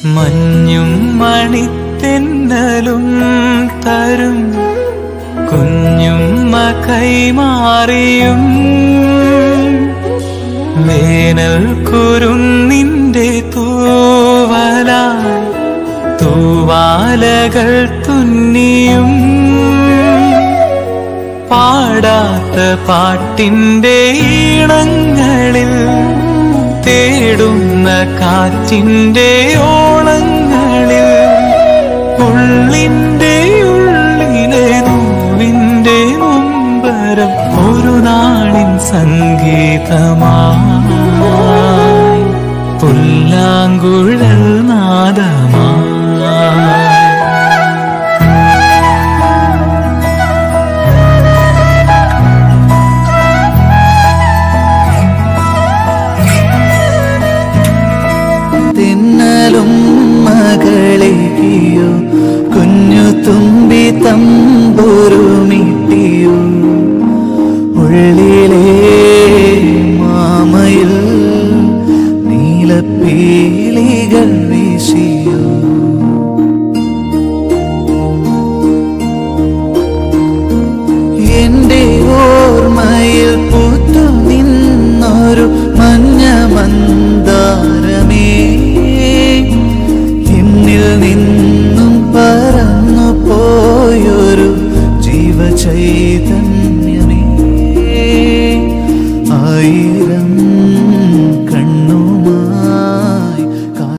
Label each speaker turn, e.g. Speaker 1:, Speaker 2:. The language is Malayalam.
Speaker 1: മഞ്ഞും മണിത്തെന്നലും തരും കുഞ്ഞുമ്മ കൈമാറിയും വേനൽ കുരുന്നിന്റെ തൂവലായി തൂവാലകൾ തുന്നിയും പാടാത്ത പാട്ടിന്റെ ഈണങ്ങളിൽ തേടുന്ന കാറ്റിന്റെ ഓളങ്ങളിൽ ഉള്ളിന്റെ ഉള്ളിലെ നോവിന്റെ മുമ്പരം ഒരു നാളിൻ സംഗീതമായി പുല്ലാങ്കുഴൽ നാദമായി
Speaker 2: തിന്നലും മകളെയോ കുഞ്ഞു തുമ്പി തമ്പുരുമിട്ടിയോ ഉള്ളിലെ മാമയിൽ നീലപ്പീലിയായോ